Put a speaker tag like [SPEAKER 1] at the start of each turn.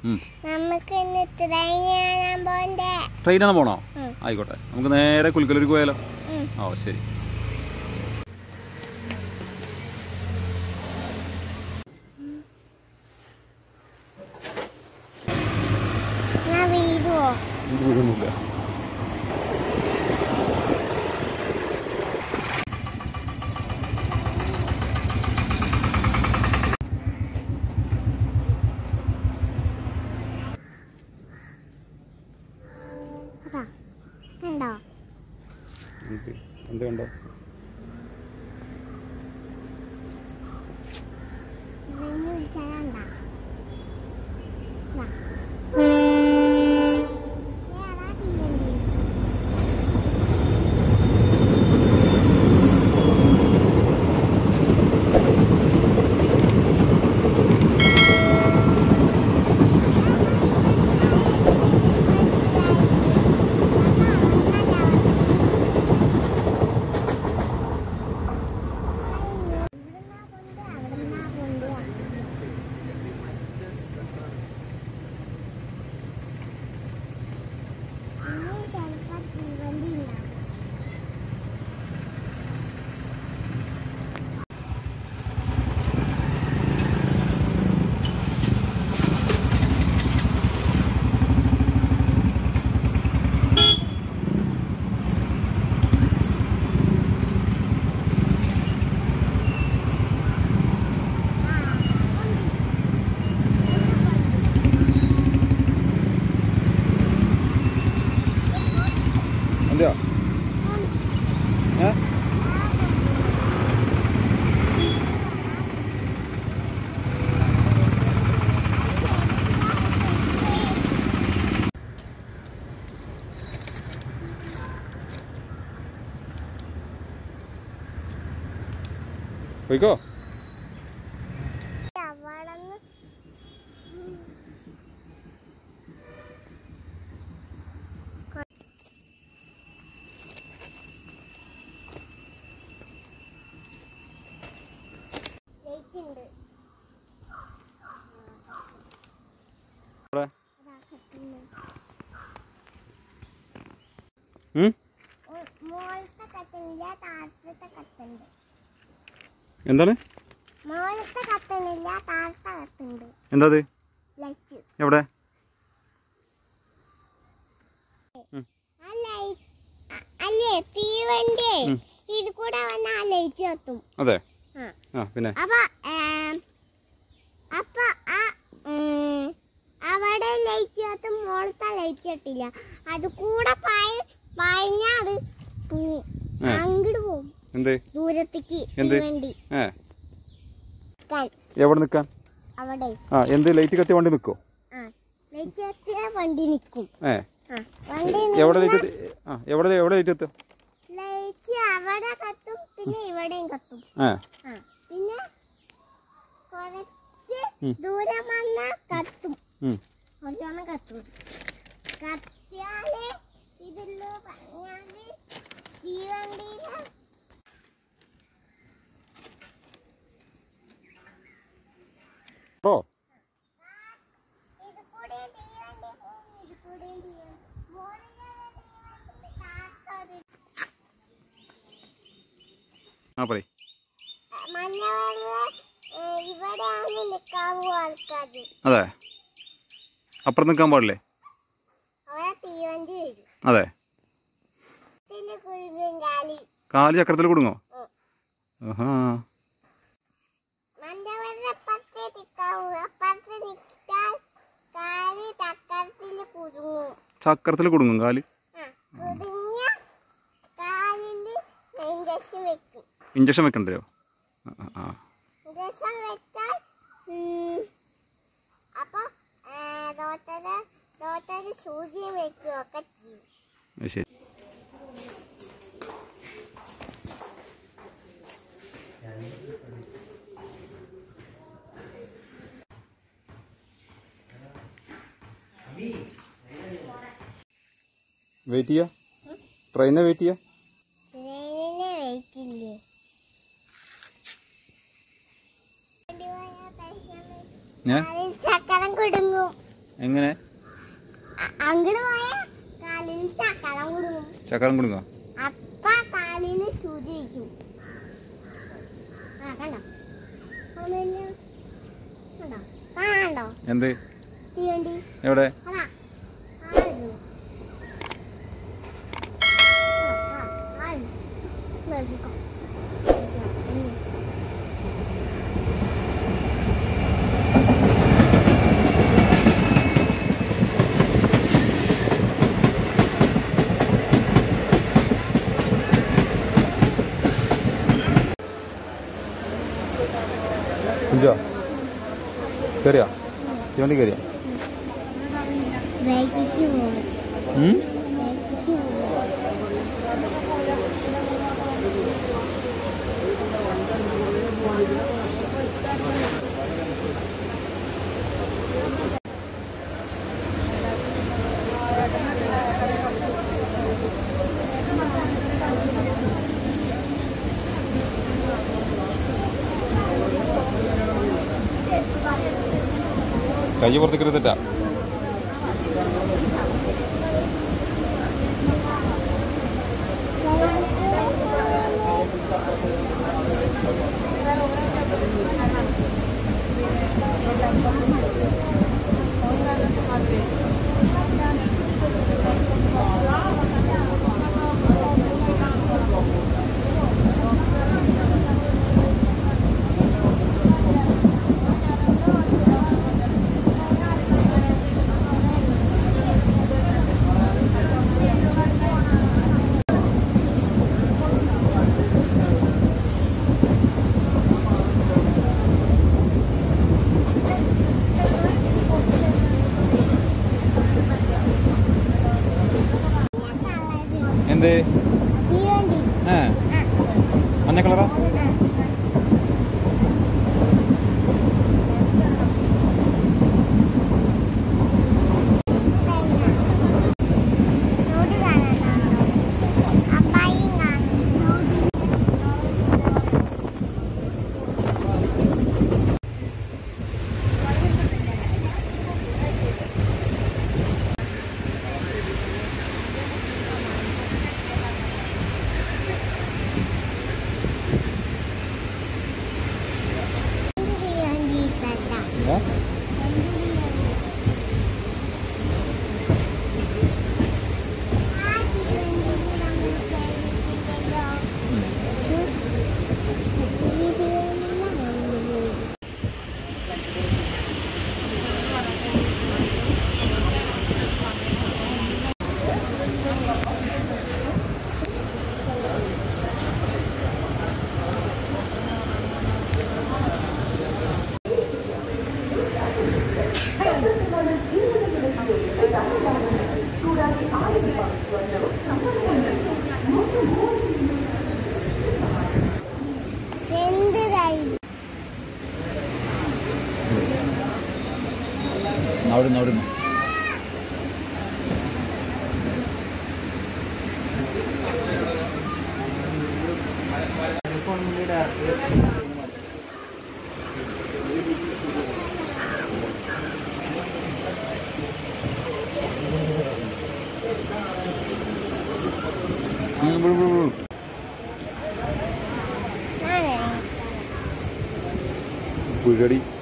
[SPEAKER 1] ഉം.
[SPEAKER 2] നമുക്ക് ഇന്ന് ട്രെയിൻ കാണാൻ പോണ്ടേ
[SPEAKER 1] ട്രെയിനാണ് പോണോ
[SPEAKER 2] ഉം.
[SPEAKER 1] ആയിക്കോട്ടെ നമുക്ക് നേരെ കുൽക്കലൂർക്ക് പോയാലോ
[SPEAKER 2] ഉം.
[SPEAKER 1] ഓ ശരി
[SPEAKER 2] ഞാൻ വീടുവോ
[SPEAKER 1] വീടൊന്നുമില്ല
[SPEAKER 2] അതാ കണ്ടോ
[SPEAKER 1] എന്ത് കണ്ടോ
[SPEAKER 2] ട്രെയിൻ വിളിച്ചാലാണ്ടാ
[SPEAKER 1] എന്തെയോ ഏ പോയിക്കോ
[SPEAKER 2] അവിടെന്ന് ലൈറ്റ് ഉണ്ട്
[SPEAKER 1] ഇവിടെ
[SPEAKER 2] അതാ കത്തുന്നു.
[SPEAKER 1] ഉം?
[SPEAKER 2] ഉ- മോളത്തെ കത്തണില്ല താഴത്തെ കത്തുണ്ട്
[SPEAKER 1] എന്താണ്
[SPEAKER 2] മോളത്തെ കത്തണില്ല താഴത്തെ കത്തുണ്ട്
[SPEAKER 1] എന്താ അത്
[SPEAKER 2] ലൈറ്റ്
[SPEAKER 1] എവിടെ
[SPEAKER 2] ആ ലൈറ്റ് അല്ലേ തീവണ്ടി
[SPEAKER 1] ഉം.
[SPEAKER 2] ഇത് കൂടെ വന്ന ആ ലൈറ്റ് കത്തും
[SPEAKER 1] അതെ
[SPEAKER 2] ആ
[SPEAKER 1] ആ പിന്നെ
[SPEAKER 2] അപ്പൊ ഏം, അപ്പൊ ആ ഉം, അവിടെ ലൈറ്റ് കത്തും മോളത്തെ ലൈറ്റ് കത്തില്ല അത് കൂടെ പായ പായഞ്ഞ അത് പോവും
[SPEAKER 1] ഏ.
[SPEAKER 2] അങ്ങോട്ട് പോവും
[SPEAKER 1] എന്ത്
[SPEAKER 2] ദൂരത്തേക്ക്
[SPEAKER 1] എന്ത്?
[SPEAKER 2] തീവണ്ടി
[SPEAKER 1] ഏ
[SPEAKER 2] ക്കാൻ.
[SPEAKER 1] എവിടെ നിൽക്കാൻ
[SPEAKER 2] അവിടെ
[SPEAKER 1] ആ എന്ത് ലൈറ്റ് കത്തി വണ്ടി നിൽക്കോ
[SPEAKER 2] ആ ലൈറ്റ് കത്തിയ വണ്ടി നിക്കും
[SPEAKER 1] ഏ
[SPEAKER 2] ആ വണ്ടി
[SPEAKER 1] എവിടെ
[SPEAKER 2] നിന്ന
[SPEAKER 1] ലൈറ്റ് എത്തി- ആ എവിടെ എവിടെ ലൈറ്റ് എത്തുക
[SPEAKER 2] ലൈറ്റ് അവിടെ കത്തും പിന്നെ ഇവിടെയും കത്തും
[SPEAKER 1] ഏ
[SPEAKER 2] ആ പിന്നെ കുറച്ച്
[SPEAKER 1] ഉം.
[SPEAKER 2] ദൂരം വന്ന കത്തും
[SPEAKER 1] ഉം.
[SPEAKER 2] ഒരെണ്ണം കത്തും കത്തിയാല് ഇതില് പറഞ്ഞാല് തീവണ്ടിയില്
[SPEAKER 1] ഓ
[SPEAKER 2] ഇത് കൂടെ തീവണ്ടി പോവും ഇത് കൂടെ തീവണ്ടി മോളിലുള്ള തീവണ്ടി കാത്തത്
[SPEAKER 1] ആ പറയ്
[SPEAKER 2] മഞ്ഞവെള്ള ഇവിടെയാണ് നിൽക്കാവൂ ആൾക്കാർ
[SPEAKER 1] അതെ അപ്പുറം നിൽക്കാൻ പാടില്ലേ
[SPEAKER 2] അവിടെ തീവണ്ടി വരും
[SPEAKER 1] അതെ
[SPEAKER 2] ഇതില് കുരുങ്ങും കാലി
[SPEAKER 1] കാല് ചക്രത്തിൽ കൊടുങ്ങോ
[SPEAKER 2] ഉം.
[SPEAKER 1] ആഹാ
[SPEAKER 2] മഞ്ഞവെള്ള അപ്പുറത്തെ നിൽക്കാവൂ അപ്പുറത്ത് നിൽക്കാൻ കാലി തക്കത്തിൽ കുരുങ്ങും
[SPEAKER 1] ചക്രത്തിൽ കൊടുങ്ങും കാല്
[SPEAKER 2] ആ കുടുങ്ങിയ കാലില് ഇഞ്ചക്ഷൻ വെക്കും
[SPEAKER 1] ഇഞ്ചക്ഷൻ വെക്കണ്ടയോ ആ, ആ, ആ
[SPEAKER 2] ഇഞ്ചക്ഷൻ വെച്ചാൽ ഉം, അപ്പൊ ഡോക്ടറ് ഡോക്ടറ് സൂചിയും വെക്കുകയൊക്കെ ചെയ്യും
[SPEAKER 1] അത് ശരി വെയിറ്റ് ചെയ്യാ ട്രെയിനെ വെയിറ്റ് ചെയ്യാ
[SPEAKER 2] ട്രെയിനിനെ വെയിറ്റ് ഇല്ലേ
[SPEAKER 1] ഞാൻ
[SPEAKER 2] അതിൽ ചക്കരം കുടുങ്ങും
[SPEAKER 1] എങ്ങനെ
[SPEAKER 2] അ- അങ്ങട് പോയ കാലിൽ ചക്കളം കുടുങ്ങും
[SPEAKER 1] ചക്കരം കുടുങ്ങോ
[SPEAKER 2] അപ്പ കാലിൽ സൂചി വയ്ക്കും ആ കണ്ടോ അമ്മേനെ കണ്ടോ കാണണ്ടോ
[SPEAKER 1] എന്ത്
[SPEAKER 2] തീവണ്ടി
[SPEAKER 1] എവിടെ
[SPEAKER 2] അതാ ആയിരുന്നു ആ, ആ, ആയി. നോക്കിക്കോ. ഉം.
[SPEAKER 1] കുഞ്ചോ കയറിയോ തീവണ്ടി കയറിയോ
[SPEAKER 2] വൈകിട്ട് പോകും
[SPEAKER 1] ഉം?
[SPEAKER 2] വൈകിട്ട് പോകും
[SPEAKER 1] കൈ പുറത്തേക്ക് എടുത്തിട്ടാ എന്ത്
[SPEAKER 2] തീവണ്ടി
[SPEAKER 1] ഏ മഞ്ഞ കളറാ
[SPEAKER 2] നോട് കാണാനുണ്ടോ അപ്പായും കാണും തീവണ്ടി ചേട്ടാ
[SPEAKER 1] ഏ?
[SPEAKER 2] ആ തീവണ്ടിയിൽ നമ്മൾ കയറിയിട്ടില്ലല്ലോ ഈ തീവണ്ടിയിലാണ് എന്തിനായി
[SPEAKER 1] അവിടുന്ന് അവിടുന്ന് ഉം, വിളു, വിളു, വിളു.
[SPEAKER 2] ഞാനേ
[SPEAKER 1] പുഴടി